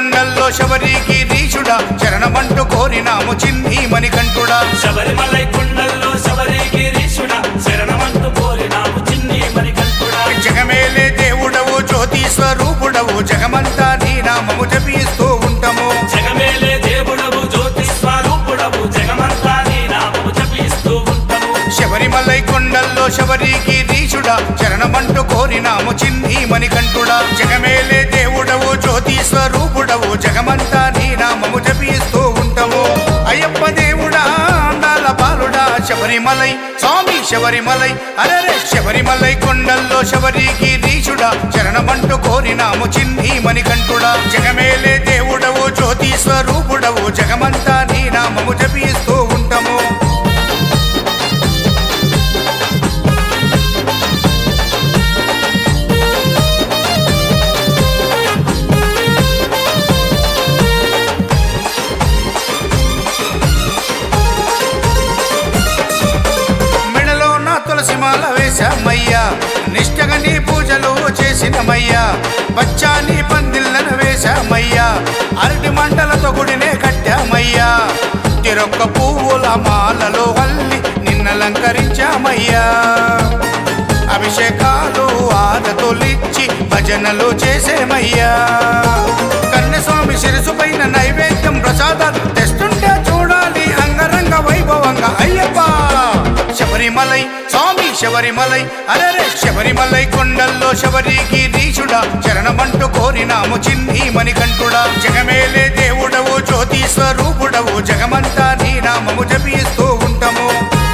కొండల్లో శబరికి రీషుడా శరణమంటూ కోరినాము చిన్ని మణికంఠుడా శబరిమలై కొండల్లో శబరిగిరీశుడా శరణమంటూ కోరినాము చిన్ని మణికంఠుడా జగమేలే దేవుడవు జ్యోతి స్వరూపుడవు జగమంతా నీ నామము జపిస్తూ ఉంటాము జగమేలే దేవుడవు జ్యోతి స్వరూపుడవు జగమంతా నీ నామము జపిస్తూ ఉంటాము శబరిమలై కొండల్లో శబరికి రీషుడా శరణమంటూ కోరినాము చిన్ని మణికంఠుడా జగమేలే దేవుడవు జ్యోతి స్వరూపుడవు జగమంతా నీ నామము జపిస్తూ ఉంటాము అయ్యప్ప దేవుడా అందాల బాలుడా శబరిమలై స్వామి శబరిమలై అరరే శబరిమలై కొండల్లో శబరికి రీషుడా శరణమంటూ కోరినాము చిన్ని మణికంఠుడా జగమేలే దేవుడవు జ్యోతి స్వరూపుడవు జగమంతా నీ నామము జపిస్తూ ఉంటాము మెడలో నా తులసి మాల వేశామయ్యా నిష్టగా నీ పూజలు చేసినమయ్యా బచ్చాని పందిళ్ళను వేశామయ్యా అరటి మంటలతో గుడినే కట్టామయ్యా తిరొక్క పువ్వుల మాలలో అల్లి నిన్నలంకరించామయ్యా అభిషేకాలు ఆరతులిచ్చి భజనలు చేసేమయ్యా కన్యస్వామి శిరసు పైన నైవేద్యం ప్రసాదాలు తెస్తుంటే చూడాలి అంగరంగ వైభవంగా అయ్యప్ప శబరిమలై స్వామి శబరిమలై అరరే శబరిమలై కొండల్లో శబరికి రీషుడా శరణమంటూ కోరినాము చిన్ని మణికంఠుడా జగమేలే దేవుడవు జ్యోతి స్వరూపుడవు జగమంతా నీ నామము జపిస్తూ ఉంటాము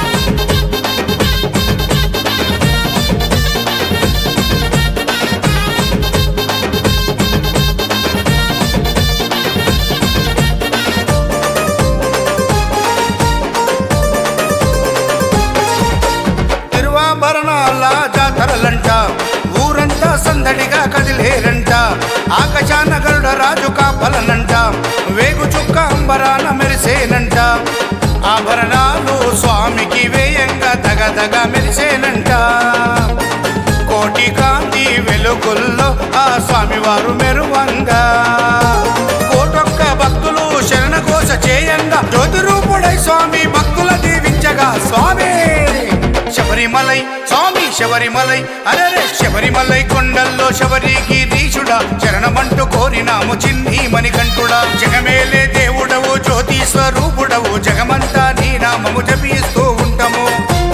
తిరువాభరణాల జాతరలంట ఊరంతా సందడిగా కదిలేరంట ఆకాశాన గరుడ రాజు కాపలనంట వేగు చుక్క అంబరాన మెరిసేనంట ఆభరణాలు స్వామికి వేయంగా దగదగ మెరిసేనంట కోటి కాంతి వెలుగుల్లో ఆ స్వామివారు మెరువంగా కోటొక్క భక్తులు శరణ కోస చేయంగా జ్యోతి రూపుడై స్వామి భక్తుల దీవించగా స్వామి శబరిమలై స్వామి శబరిమలై అరరే శబరిమలై కొండల్లో శబరికి రీషుడా శరణమంటూ కోరినాము చిన్ని మణికంఠుడా జగమేలే దేవుడవు జ్యోతి స్వరూపుడవు జగమంతా నీ నామము జపిస్తూ ఉంటాము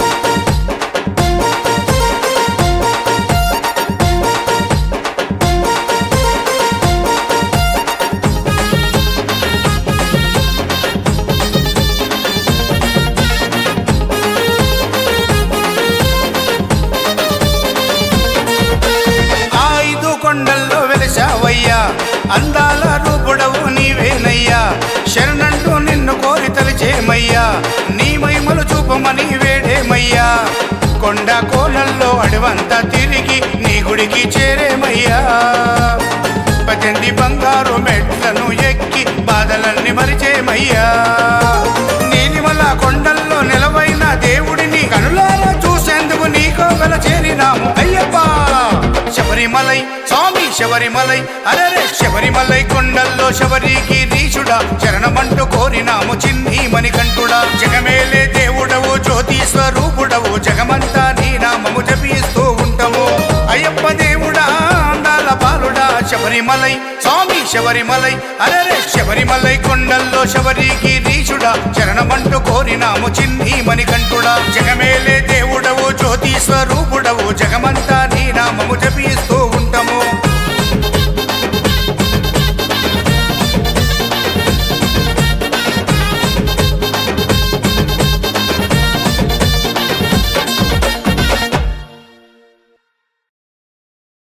ఆ ఐదు కొండల్లో వెలిసావయ్యా అందాల రూపుడవు నీవేనయ్యా శరణంటూ నిన్ను కోరి తలిచేమయ్యా నీ మహిమలు చూపమని వేడేమయ్యా కొండ కోనల్లో అడవంతా తిరిగి నీ గుడికి చేరేమయ్యా పద్దెనిమిది బంగారు మెట్లను ఎక్కి బాధలన్నీ మరిచేమయ్యా నీలిమల కొండల్లో నిలవైన దేవుడిని కనులారా చూసేందుకు నీకో గల చేరినాము అయ్యప్ప శబరిమలై స్వామి శబరిమలై అరరే శబరిమలై కొండల్లో శబరికి రీషుడా శరణమంటూ కోరినాము చిన్ని మణికంఠుడా జగమేలే దేవుడవు జ్యోతి స్వరూపుడవు జగమంతా నీ నామము జపిస్తూ ఉంటాము అయ్యప్ప దేవుడా అందాల బాలుడా శబరిమలై స్వామి శబరిమలై అరరే శబరిమలై కొండల్లో శబరికి రీషుడా శరణమంటూ కోరినాము చిన్ని మణికంఠుడా జగమేలే దేవుడవు జ్యోతి స్వరూపుడవు జగమంతా నీ